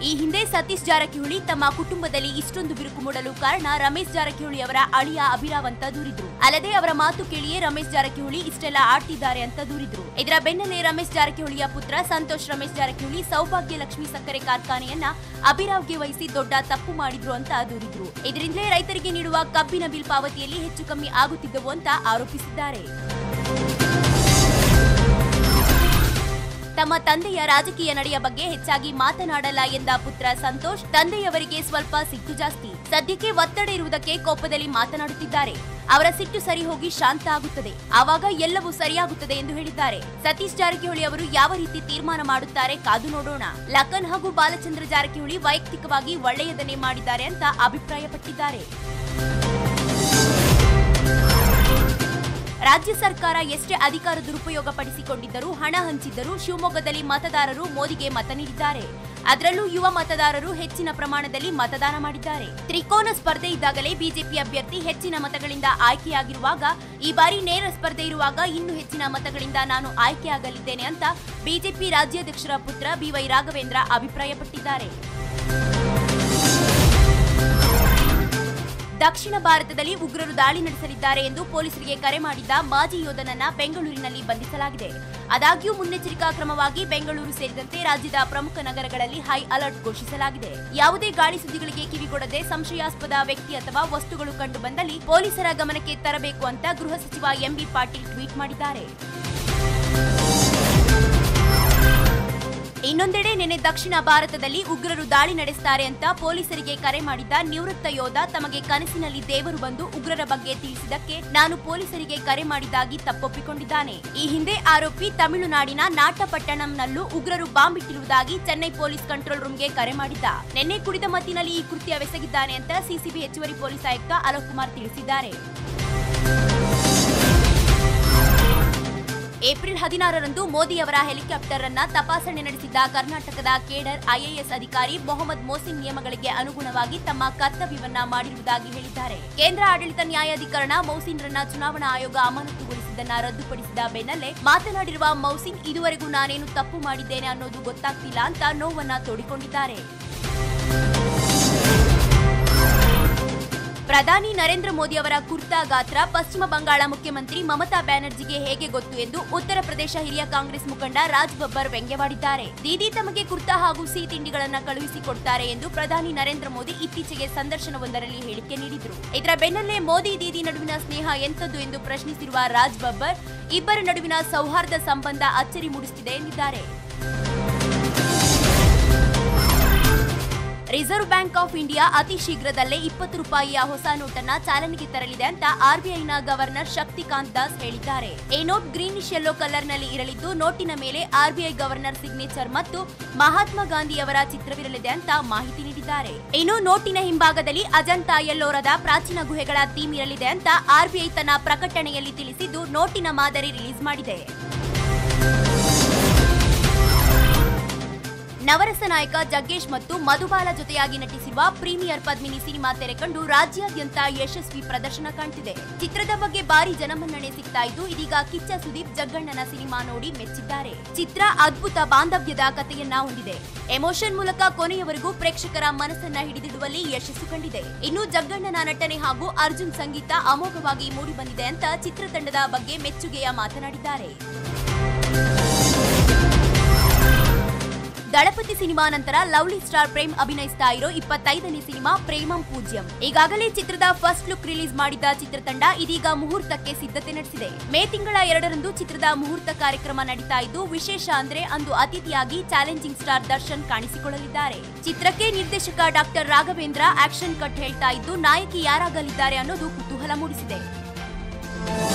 ಈ ಹಿಂದೆ ಸತೀಶ್ ಜಾರಕಿಹೊಳಿ ತಮ್ಮ ಕುಟುಂಬದಲ್ಲಿ ಇಷ್ಟೊಂದು ಬಿರುಕು ಮೂಡಲು ಕಾರಣ ರಮೇಶ್ ಜಾರಕಿಹೊಳಿ ಅವರ ಅಳಿಯ ಅಭಿರಾವ್ ಅಂತ ದೂರಿದ್ರು ಅಲ್ಲದೆ ಅವರ ಮಾತು ಕೇಳಿಯೇ ರಮೇಶ್ ಜಾರಕಿಹೊಳಿ ಇಷ್ಟೆಲ್ಲ ಆಡ್ತಿದ್ದಾರೆ ಅಂತ ದೂರಿದ್ರು ಇದರ ಬೆನ್ನಲ್ಲೇ ರಮೇಶ್ ಜಾರಕಿಹೊಳಿಯ ಪುತ್ರ ಸಂತೋಷ್ ರಮೇಶ್ ಜಾರಕಿಹೊಳಿ ಸೌಭಾಗ್ಯ ಲಕ್ಷ್ಮಿ ಸಕ್ಕರೆ ಕಾರ್ಖಾನೆಯನ್ನ ಅಭಿರಾವ್ಗೆ ವಹಿಸಿ ದೊಡ್ಡ ತಪ್ಪು ಮಾಡಿದ್ರು ಅಂತ ದೂರಿದ್ರು ಇದರಿಂದಲೇ ರೈತರಿಗೆ ನೀಡುವ ಕಬ್ಬಿನ ಬಿಲ್ ಪಾವತಿಯಲ್ಲಿ ಹೆಚ್ಚು ಕಮ್ಮಿ ಆಗುತ್ತಿದ್ದವು ಅಂತ ಆರೋಪಿಸಿದ್ದಾರೆ ತಮ್ಮ ತಂದೆಯ ರಾಜಕೀಯ ನಡೆಯ ಬಗ್ಗೆ ಹೆಚ್ಚಾಗಿ ಮಾತನಾಡಲ್ಲ ಎಂದ ಪುತ್ರ ಸಂತೋಷ್ ತಂದೆಯವರಿಗೆ ಸ್ವಲ್ಪ ಸಿಟ್ಟು ಜಾಸ್ತಿ ಸದ್ಯಕ್ಕೆ ಒತ್ತಡ ಇರುವುದಕ್ಕೆ ಕೋಪದಲ್ಲಿ ಮಾತನಾಡುತ್ತಿದ್ದಾರೆ ಅವರ ಸಿಟ್ಟು ಸರಿ ಹೋಗಿ ಶಾಂತ ಆಗುತ್ತದೆ ಆವಾಗ ಎಲ್ಲವೂ ಸರಿಯಾಗುತ್ತದೆ ಎಂದು ಹೇಳಿದ್ದಾರೆ ಸತೀಶ್ ಜಾರಕಿಹೊಳಿ ಅವರು ಯಾವ ರೀತಿ ತೀರ್ಮಾನ ಮಾಡುತ್ತಾರೆ ಕಾದು ನೋಡೋಣ ಲಖನ್ ಹಾಗೂ ಬಾಲಚಂದ್ರ ಜಾರಕಿಹೊಳಿ ವೈಯಕ್ತಿಕವಾಗಿ ಒಳ್ಳೆಯದನ್ನೇ ಮಾಡಿದ್ದಾರೆ ಅಂತ ಅಭಿಪ್ರಾಯಪಟ್ಟಿದ್ದಾರೆ ರಾಜ್ಯ ಸರ್ಕಾರ ಎಷ್ಟೇ ಅಧಿಕಾರ ದುರುಪಯೋಗ ಪಡಿಸಿಕೊಂಡಿದ್ದರೂ ಹಣ ಹಂಚಿದ್ದರೂ ಶಿವಮೊಗ್ಗದಲ್ಲಿ ಮತದಾರರು ಮೋದಿಗೆ ಮತ ನೀಡಿದ್ದಾರೆ ಅದರಲ್ಲೂ ಯುವ ಮತದಾರರು ಹೆಚ್ಚಿನ ಪ್ರಮಾಣದಲ್ಲಿ ಮತದಾನ ಮಾಡಿದ್ದಾರೆ ತ್ರಿಕೋನ ಸ್ಪರ್ಧೆ ಇದ್ದಾಗಲೇ ಬಿಜೆಪಿ ಅಭ್ಯರ್ಥಿ ಹೆಚ್ಚಿನ ಮತಗಳಿಂದ ಆಯ್ಕೆಯಾಗಿರುವಾಗ ಈ ಬಾರಿ ನೇರ ಸ್ಪರ್ಧೆ ಇರುವಾಗ ಇನ್ನೂ ಹೆಚ್ಚಿನ ಮತಗಳಿಂದ ನಾನು ಆಯ್ಕೆಯಾಗಲಿದ್ದೇನೆ ಅಂತ ಬಿಜೆಪಿ ರಾಜ್ಯಾಧ್ಯಕ್ಷರ ಪುತ್ರ ಬಿವೈ ರಾಘವೇಂದ್ರ ಅಭಿಪ್ರಾಯಪಟ್ಟಿದ್ದಾರೆ ದಕ್ಷಿಣ ಭಾರತದಲ್ಲಿ ಉಗ್ರರು ದಾಳಿ ನಡೆಸಲಿದ್ದಾರೆ ಎಂದು ಪೊಲೀಸರಿಗೆ ಕರೆ ಮಾಡಿದ್ದ ಮಾಜಿ ಯೋಧನನ್ನ ಬೆಂಗಳೂರಿನಲ್ಲಿ ಬಂಧಿಸಲಾಗಿದೆ ಆದಾಗ್ಯೂ ಮುನ್ನೆಚ್ಚರಿಕಾ ಕ್ರಮವಾಗಿ ಬೆಂಗಳೂರು ಸೇರಿದಂತೆ ರಾಜ್ಯದ ಪ್ರಮುಖ ನಗರಗಳಲ್ಲಿ ಹೈ ಅಲರ್ಟ್ ಘೋಷಿಸಲಾಗಿದೆ ಯಾವುದೇ ಗಾಳಿ ಸುದ್ದಿಗಳಿಗೆ ಕಿವಿಗೊಡದೆ ಸಂಶಯಾಸ್ಪದ ವ್ಯಕ್ತಿ ಅಥವಾ ವಸ್ತುಗಳು ಕಂಡು ಬಂದಲ್ಲಿ ಪೊಲೀಸರ ಗಮನಕ್ಕೆ ತರಬೇಕು ಅಂತ ಗೃಹ ಸಚಿವ ಎಂಬಿ ಪಾಟೀಲ್ ಟ್ವೀಟ್ ಮಾಡಿದ್ದಾರೆ ಇನ್ನೊಂದೆಡೆ ನಿನ್ನೆ ದಕ್ಷಿಣ ಭಾರತದಲ್ಲಿ ಉಗ್ರರು ದಾಳಿ ನಡೆಸುತ್ತಾರೆ ಅಂತ ಪೊಲೀಸರಿಗೆ ಕರೆ ಮಾಡಿದ್ದ ನಿವೃತ್ತ ಯೋಧ ತಮಗೆ ಕನಸಿನಲ್ಲಿ ದೇವರು ಬಂದು ಉಗ್ರರ ಬಗ್ಗೆ ತಿಳಿಸಿದ್ದಕ್ಕೆ ನಾನು ಪೊಲೀಸರಿಗೆ ಕರೆ ಮಾಡಿದ್ದಾಗಿ ತಪ್ಪೊಪ್ಪಿಕೊಂಡಿದ್ದಾನೆ ಈ ಹಿಂದೆ ಆರೋಪಿ ತಮಿಳುನಾಡಿನ ನಾಟಪಟ್ಟಣಂನಲ್ಲೂ ಉಗ್ರರು ಬಾಂಬ್ ಇಟ್ಟಿರುವುದಾಗಿ ಚೆನ್ನೈ ಪೊಲೀಸ್ ಕಂಟ್ರೋಲ್ ರೂಮ್ಗೆ ಕರೆ ಮಾಡಿದ್ದ ನಿನ್ನೆ ಕುಡಿದ ಮತ್ತಿನಲ್ಲಿ ಈ ಕೃತ್ಯವೆಸಗಿದ್ದಾನೆ ಅಂತ ಸಿಸಿಬಿ ಹೆಚ್ಚುವರಿ ಪೊಲೀಸ್ ಆಯುಕ್ತ ಅಲೋಕ್ ಕುಮಾರ್ ತಿಳಿಸಿದ್ದಾರೆ ಏಪ್ರಿಲ್ ಹದಿನಾರರಂದು ಮೋದಿ ಅವರ ಹೆಲಿಕಾಪ್ಟರ್ ಅನ್ನ ತಪಾಸಣೆ ನಡೆಸಿದ್ದ ಕರ್ನಾಟಕದ ಕೇಡರ್ ಐಎಎಸ್ ಅಧಿಕಾರಿ ಮೊಹಮ್ಮದ್ ಮೋಸಿನ್ ನಿಯಮಗಳಿಗೆ ಅನುಗುಣವಾಗಿ ತಮ್ಮ ಕರ್ತವ್ಯವನ್ನ ಮಾಡಿರುವುದಾಗಿ ಹೇಳಿದ್ದಾರೆ ಕೇಂದ್ರ ಆಡಳಿತ ನ್ಯಾಯಾಧಿಕರಣ ಮೌಸಿನ್ರನ್ನ ಚುನಾವಣಾ ಆಯೋಗ ಅಮಾನತುಗೊಳಿಸಿದ್ದನ್ನ ರದ್ದುಪಡಿಸಿದ ಬೆನ್ನಲ್ಲೇ ಮಾತನಾಡಿರುವ ಮೌಸಿನ್ ಇದುವರೆಗೂ ನಾನೇನು ತಪ್ಪು ಮಾಡಿದ್ದೇನೆ ಅನ್ನೋದು ಗೊತ್ತಾಗ್ತಿಲ್ಲ ಅಂತ ನೋವನ್ನ ತೋಡಿಕೊಂಡಿದ್ದಾರೆ ಪ್ರಧಾನಿ ನರೇಂದ್ರ ಮೋದಿ ಅವರ ಕುರ್ತಾ ಗಾತ್ರ ಪಶ್ಚಿಮ ಬಂಗಾಳ ಮುಖ್ಯಮಂತ್ರಿ ಮಮತಾ ಬ್ಯಾನರ್ಜಿಗೆ ಹೇಗೆ ಗೊತ್ತು ಎಂದು ಉತ್ತರ ಪ್ರದೇಶ ಹಿರಿಯ ಕಾಂಗ್ರೆಸ್ ಮುಖಂಡ ರಾಜ್ ಬಬ್ಬರ್ ವ್ಯಂಗ್ಯವಾಡಿದ್ದಾರೆ ದೀದಿ ತಮಗೆ ಕುರ್ತಾ ಹಾಗೂ ಸಿಹಿ ತಿಂಡಿಗಳನ್ನ ಕಳುಹಿಸಿಕೊಡ್ತಾರೆ ಎಂದು ಪ್ರಧಾನಿ ನರೇಂದ್ರ ಮೋದಿ ಇತ್ತೀಚೆಗೆ ಸಂದರ್ಶನವೊಂದರಲ್ಲಿ ಹೇಳಿಕೆ ನೀಡಿದ್ರು ಇದರ ಬೆನ್ನಲ್ಲೇ ಮೋದಿ ದೀದಿ ನಡುವಿನ ಸ್ನೇಹ ಎಂತದ್ದು ಎಂದು ಪ್ರಶ್ನಿಸಿರುವ ರಾಜ್ ಬಬ್ಬರ್ ಇಬ್ಬರ ನಡುವಿನ ಸೌಹಾರ್ದ ಸಂಬಂಧ ಅಚ್ಚರಿ ಮೂಡಿಸುತ್ತಿದೆ ಎಂದಿದ್ದಾರೆ ರಿಸರ್ವ್ ಬ್ಯಾಂಕ್ ಆಫ್ ಇಂಡಿಯಾ ಅತಿ ಶೀಘ್ರದಲ್ಲೇ ಇಪ್ಪತ್ತು ರೂಪಾಯಿಯ ಹೊಸ ನೋಟನ್ನ ಚಾಲನೆಗೆ ತರಲಿದೆ ಅಂತ ಆರ್ಬಿಐನ ಗವರ್ನರ್ ಶಕ್ತಿಕಾಂತ್ ದಾಸ್ ಹೇಳಿದ್ದಾರೆ ಈ ನೋಟ್ ಗ್ರೀನಿಶ್ ಯೆಲ್ಲೋ ಕಲರ್ ನಲ್ಲಿ ಇರಲಿದ್ದು ನೋಟಿನ ಮೇಲೆ ಆರ್ಬಿಐ ಗವರ್ನರ್ ಸಿಗ್ನೇಚರ್ ಮತ್ತು ಮಹಾತ್ಮ ಗಾಂಧಿ ಅವರ ಚಿತ್ರವಿರಲಿದೆ ಅಂತ ಮಾಹಿತಿ ನೀಡಿದ್ದಾರೆ ಇನ್ನು ನೋಟಿನ ಹಿಂಭಾಗದಲ್ಲಿ ಅಜಂತಾ ಎಲ್ಲೋರದ ಪ್ರಾಚೀನ ಗುಹೆಗಳ ಥೀಮ್ ಇರಲಿದೆ ಅಂತ ಆರ್ಬಿಐ ತನ್ನ ಪ್ರಕಟಣೆಯಲ್ಲಿ ತಿಳಿಸಿದ್ದು ನೋಟಿನ ಮಾದರಿ ರಿಲೀಸ್ ಮಾಡಿದೆ ನವರಸ ನಾಯಕ ಜಗ್ಗೇಶ್ ಮತ್ತು ಮಧುಬಾಲ ಜೊತೆಯಾಗಿ ನಟಿಸಿರುವ ಪ್ರೀಮಿಯರ್ ಪದ್ಮಿನಿ ಸಿನಿಮಾ ತೆರೆ ಕಂಡು ರಾಜ್ಯಾದ್ಯಂತ ಯಶಸ್ವಿ ಪ್ರದರ್ಶನ ಕಾಣ್ತಿದೆ ಚಿತ್ರದ ಬಗ್ಗೆ ಭಾರಿ ಜನಮನ್ನಣೆ ಸಿಗ್ತಾ ಇದ್ದು ಇದೀಗ ಕಿಚ್ಚ ಸುದೀಪ್ ಜಗ್ಗಣ್ಣನ ಸಿನಿಮಾ ನೋಡಿ ಮೆಚ್ಚಿದ್ದಾರೆ ಚಿತ್ರ ಅದ್ಭುತ ಬಾಂಧವ್ಯದ ಕಥೆಯನ್ನ ಹೊಂದಿದೆ ಎಮೋಷನ್ ಮೂಲಕ ಕೊನೆಯವರೆಗೂ ಪ್ರೇಕ್ಷಕರ ಮನಸ್ಸನ್ನ ಹಿಡಿದಿಡುವಲ್ಲಿ ಯಶಸ್ಸು ಕಂಡಿದೆ ಇನ್ನು ಜಗ್ಗಣ್ಣನ ನಟನೆ ಹಾಗೂ ಅರ್ಜುನ್ ಸಂಗೀತ ಅಮೋಘವಾಗಿ ಮೂಡಿಬಂದಿದೆ ಅಂತ ಚಿತ್ರತಂಡದ ಬಗ್ಗೆ ಮೆಚ್ಚುಗೆಯ ಮಾತನಾಡಿದ್ದಾರೆ ದಳಪತಿ ಸಿನಿಮಾ ನಂತರ ಲವ್ಲಿ ಸ್ಟಾರ್ ಪ್ರೇಮ್ ಅಭಿನಯಿಸ್ತಾ ಇರೋ ಇಪ್ಪತ್ತೈದನೇ ಸಿನಿಮಾ ಪ್ರೇಮಂ ಪೂಜ್ಯಂ ಈಗಾಗಲೇ ಚಿತ್ರದ ಫಸ್ಟ್ ಲುಕ್ ರಿಲೀಸ್ ಮಾಡಿದ್ದ ಚಿತ್ರತಂಡ ಇದೀಗ ಮುಹೂರ್ತಕ್ಕೆ ಸಿದ್ಧತೆ ನಡೆಸಿದೆ ಮೇ ತಿಂಗಳ ಎರಡರಂದು ಚಿತ್ರದ ಮುಹೂರ್ತ ಕಾರ್ಯಕ್ರಮ ನಡೀತಾ ಇದ್ದು ವಿಶೇಷ ಅಂದ್ರೆ ಅಂದು ಅತಿಥಿಯಾಗಿ ಚಾಲೆಂಜಿಂಗ್ ಸ್ಟಾರ್ ದರ್ಶನ್ ಕಾಣಿಸಿಕೊಳ್ಳಲಿದ್ದಾರೆ ಚಿತ್ರಕ್ಕೆ ನಿರ್ದೇಶಕ ಡಾಕ್ಟರ್ ರಾಘವೇಂದ್ರ ಆಕ್ಷನ್ ಕಟ್ ಹೇಳ್ತಾ ಇದ್ದು ನಾಯಕಿ ಯಾರಾಗಲಿದ್ದಾರೆ ಅನ್ನೋದು ಕುತೂಹಲ ಮೂಡಿಸಿದೆ